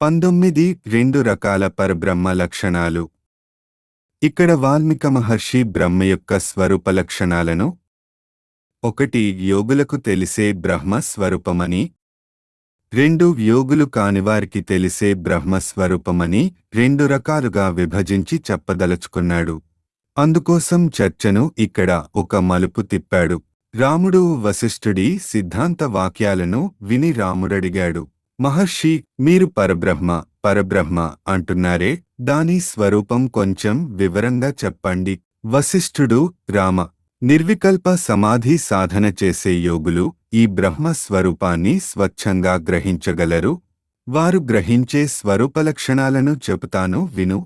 పంతొమ్మిది రెండు రకాల పరబ్రహ్మ లక్షణాలు ఇక్కడ వాల్మీక మహర్షి బ్రహ్మ యొక్క స్వరూప లక్షణాలను ఒకటి యోగులకు తెలిసే బ్రహ్మ స్వరూపమని రెండు యోగులు కానివారికి తెలిసే బ్రహ్మ స్వరూపమని రెండు రకాలుగా విభజించి చెప్పదలుచుకున్నాడు అందుకోసం చర్చను ఇక్కడ ఒక మలుపు తిప్పాడు రాముడు వశిష్ఠుడి సిద్ధాంత వాక్యాలను విని రాముడడిగాడు మహర్షి మీరు పరబ్రహ్మ పరబ్రహ్మ అంటున్నారే దాని స్వరూపం కొంచెం వివరంగా చెప్పండి వశిష్ఠుడు రామ నిర్వికల్ప సమాధి సాధన చేసే యోగులు ఈ బ్రహ్మ స్వరూపాన్ని స్వచ్ఛంగా గ్రహించగలరు వారు గ్రహించే స్వరూప లక్షణాలను చెబుతాను విను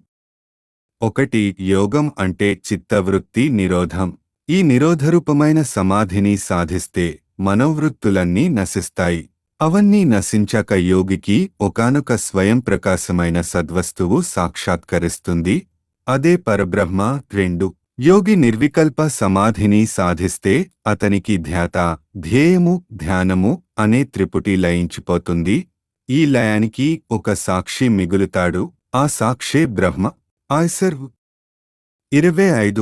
ఒకటి యోగం అంటే చిత్తవృత్తి నిరోధం ఈ నిరోధరూపమైన సమాధిని సాధిస్తే మనోవృత్తులన్నీ నశిస్తాయి అవన్నీ నశించాక యోగికి ఒకానొక స్వయం ప్రకాశమైన సద్వస్తువు సాక్షాత్కరిస్తుంది అదే పరబ్రహ్మ రెండు యోగి నిర్వికల్ప సమాధిని సాధిస్తే అతనికి ధ్యాత ధ్యేయము ధ్యానము అనే త్రిపుటి లయించిపోతుంది ఈ లయానికి ఒక సాక్షి మిగులుతాడు ఆ సాక్షే బ్రహ్మ ఆయ్సర్ ఇరవై ఐదు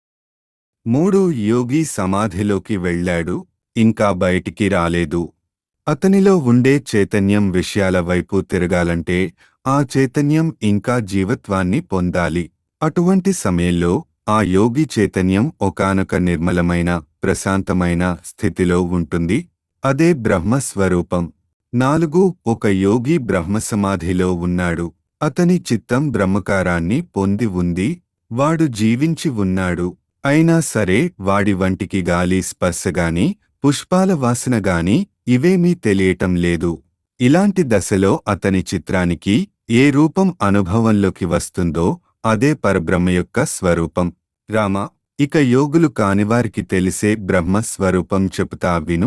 మూడు యోగి సమాధిలోకి వెళ్ళాడు ఇంకా బయటికి రాలేదు అతనిలో ఉండే చైతన్యం విషయాల వైపు తిరగాలంటే ఆ చైతన్యం ఇంకా జీవత్వాన్ని పొందాలి అటువంటి సమయంలో ఆ యోగి చైతన్యం ఒకానొక నిర్మలమైన ప్రశాంతమైన స్థితిలో ఉంటుంది అదే బ్రహ్మస్వరూపం నాలుగు ఒక యోగి బ్రహ్మసమాధిలో ఉన్నాడు అతని చిత్తం బ్రహ్మకారాన్ని పొంది ఉంది వాడు జీవించి ఉన్నాడు అయినా సరే వాడి వంటికి గాలి స్పర్శగాని పుష్పాల వాసనగాని ఇవేమీ తెలియటం లేదు ఇలాంటి దశలో అతని చిత్రానికి ఏ రూపం అనుభవంలోకి వస్తుందో అదే పరబ్రహ్మ యొక్క స్వరూపం రామ ఇక యోగులు కానివారికి తెలిసే బ్రహ్మ స్వరూపం చెబుతా విను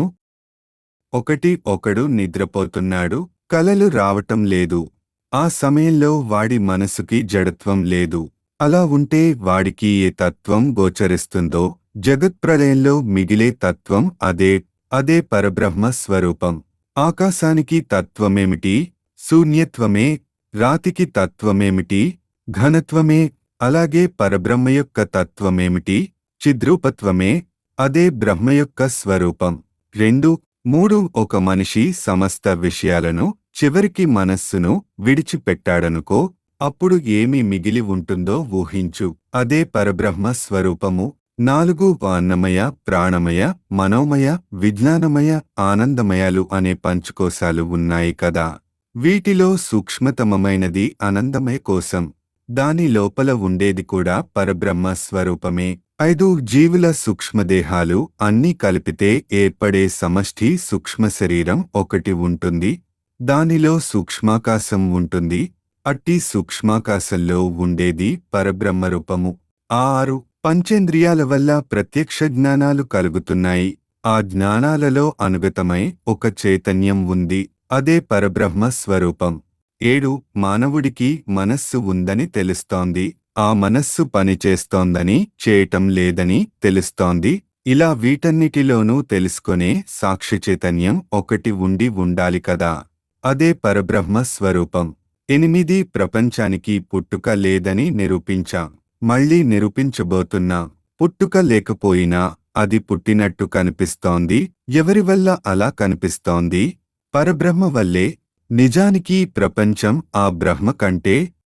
ఒకటి ఒకడు నిద్రపోతున్నాడు కలలు రావటం లేదు ఆ సమయంలో వాడి మనసుకి జడత్వం లేదు అలా ఉంటే వాడికి ఏ తత్వం గోచరిస్తుందో జగత్ప్రలయంలో మిగిలే తత్వం అదే అదే పరబ్రహ్మ స్వరూపం ఆకాశానికి తత్వమేమిటి శూన్యత్వమే రాతికి తత్వమేమిటి ఘనత్వమే అలాగే పరబ్రహ్మ యొక్క తత్వమేమిటి చిద్రూపత్వమే అదే బ్రహ్మ యొక్క స్వరూపం రెండు మూడు ఒక మనిషి సమస్త విషయాలను చివరికి మనస్సును విడిచిపెట్టాడనుకో అప్పుడు ఏమి మిగిలి ఉంటుందో ఊహించు అదే పరబ్రహ్మ స్వరూపము నాలుగు అన్నమయ ప్రాణమయ మనోమయ విజ్ఞానమయ ఆనందమయాలు అనే పంచకోశాలు ఉన్నాయి కదా వీటిలో సూక్ష్మతమమైనది ఆనందమయ కోశం దాని లోపల ఉండేది కూడా పరబ్రహ్మ స్వరూపమే ఐదు జీవుల సూక్ష్మదేహాలు అన్నీ కలిపితే ఏర్పడే సమష్టి సూక్ష్మ శరీరం ఒకటి ఉంటుంది దానిలో సూక్ష్మాకాశం ఉంటుంది అట్టి సూక్ష్మాకాశంలో ఉండేది పరబ్రహ్మ రూపము ఆరు పంచేంద్రియాల వల్ల ప్రత్యక్ష జ్ఞానాలు కలుగుతున్నాయి ఆ జ్ఞానాలలో అనుగతమై ఒక చైతన్యం ఉంది అదే పరబ్రహ్మ స్వరూపం ఏడు మానవుడికి మనస్సు ఉందని తెలుస్తోంది ఆ మనస్సు పనిచేస్తోందని చేయటం లేదని తెలుస్తోంది ఇలా వీటన్నిటిలోనూ తెలుసుకొనే సాక్షి చైతన్యం ఒకటి ఉండి ఉండాలి కదా అదే పరబ్రహ్మ స్వరూపం ఎనిమిది ప్రపంచానికి పుట్టుక లేదని నిరూపించాం మళ్ళీ నిరూపించబోతున్నా పుట్టుక లేకపోయినా అది పుట్టినట్టు కనిపిస్తోంది ఎవరి వల్ల అలా కనిపిస్తోంది పరబ్రహ్మ వల్లే నిజానికి ప్రపంచం ఆ బ్రహ్మ కంటే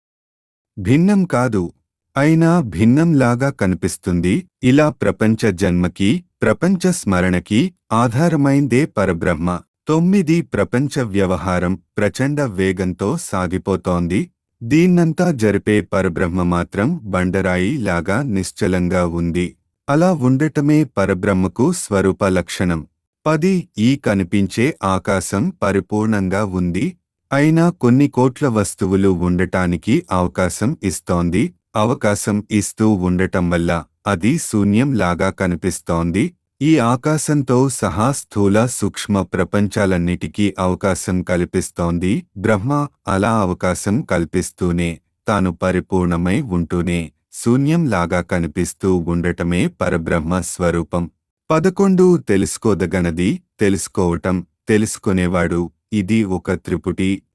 భిన్నం కాదు అయినా భిన్నంలాగా కనిపిస్తుంది ఇలా ప్రపంచ జన్మకి ప్రపంచ స్మరణకి ఆధారమైందే పరబ్రహ్మ తొమ్మిది ప్రపంచ వ్యవహారం ప్రచండ వేగంతో సాగిపోతోంది దీన్నంతా జరిపే పరబ్రహ్మ మాత్రం బండరాయి లాగా నిశ్చలంగా ఉంది అలా ఉండటమే పరబ్రహ్మకు స్వరూప లక్షణం పది ఈ కనిపించే ఆకాశం పరిపూర్ణంగా ఉంది అయినా కొన్ని కోట్ల వస్తువులు ఉండటానికి అవకాశం ఇస్తోంది అవకాశం ఇస్తూ ఉండటం వల్ల అది శూన్యం లాగా కనిపిస్తోంది ఈ ఆకాశంతో సహా స్థూల సూక్ష్మ ప్రపంచాలన్నిటికీ అవకాశం కల్పిస్తోంది బ్రహ్మ అలా అవకాశం కల్పిస్తూనే తాను పరిపూర్ణమై ఉంటూనే శూన్యం లాగా కనిపిస్తూ ఉండటమే పరబ్రహ్మ స్వరూపం పదకొండు తెలుసుకోదగనది తెలుసుకోవటం తెలుసుకునేవాడు ఇది ఒక త్రిపుటి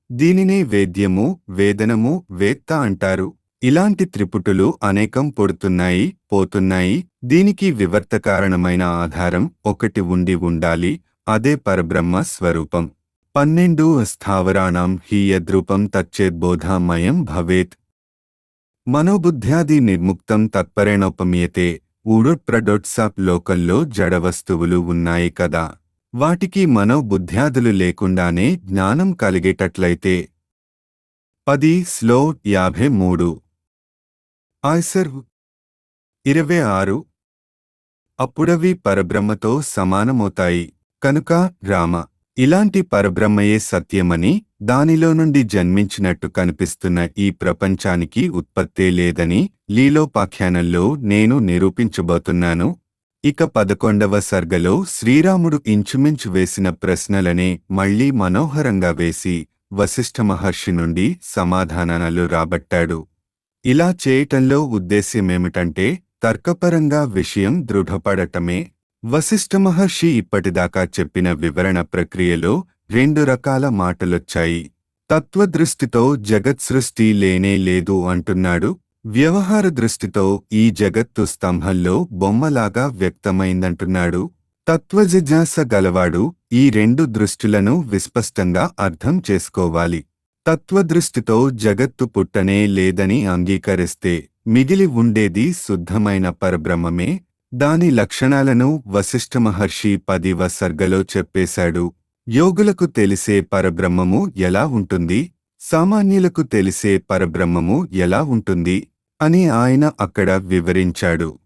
దీనినే వేద్యము వేదనము వేత్త అంటారు ఇలాంటి త్రిపుటులు అనేకం పుడుతున్నాయి పోతున్నాయి దీనికి వివర్త కారణమైన ఆధారం ఒకటి ఉండి ఉండాలి అదే పరబ్రహ్మ స్వరూపం పన్నెండు స్థావరాణం హి యద్రూపం తచ్చేద్బోధామయం భవేత్ మనోబుద్ధ్యాది నిర్ముక్తం తత్పరేణోపమీయతే ఊడుప్రడొట్సాప్ లోకంలో జడ వస్తువులు ఉన్నాయి కదా వాటికి మనోబుద్ధ్యాదులు లేకుండానే జ్ఞానం కలిగేటట్లయితే పది స్లో యాభై మూడు ఆయ్సర్ ఇరవై ఆరు అప్పుడవి పరబ్రహ్మతో సమానమవుతాయి కనుక రామ ఇలాంటి పరబ్రహ్మయే సత్యమని దానిలో నుండి జన్మించినట్టు కనిపిస్తున్న ఈ ప్రపంచానికి ఉత్పత్తే లేదని లీలోపాఖ్యానంలో నేను నిరూపించబోతున్నాను ఇక పదకొండవ సర్గలో శ్రీరాముడు ఇంచుమించు వేసిన ప్రశ్నలనే మళ్లీ మనోహరంగా వేసి వశిష్ఠ మహర్షి నుండి సమాధానాలు రాబట్టాడు ఇలా చేయటంలో ఉద్దేశ్యమేమిటంటే తర్కపరంగా విషయం దృఢపడటమే వశిష్ఠ మహర్షి ఇప్పటిదాకా చెప్పిన వివరణ ప్రక్రియలో రెండు రకాల మాటలొచ్చాయి తత్వదృష్టితో జగత్ సృష్టి లేనే లేదు అంటున్నాడు వ్యవహార దృష్టితో ఈ జగత్తు స్తంభంలో బొమ్మలాగా వ్యక్తమైందంటున్నాడు తత్వజిజ్ఞాస గలవాడు ఈ రెండు దృష్టులను విస్పష్టంగా అర్థం చేసుకోవాలి తత్వదృష్టితో జగత్తు పుట్టనే లేదని అంగీకరిస్తే మిగిలి ఉండేది శుద్ధమైన పరబ్రహ్మమే దాని లక్షణాలను వశిష్ఠ మహర్షి పదివ సర్గలో చెప్పేశాడు యోగులకు తెలిసే పరబ్రహ్మము ఎలా ఉంటుంది సామాన్యులకు తెలిసే పరబ్రహ్మము ఎలా ఉంటుంది అని ఆయన అక్కడ వివరించాడు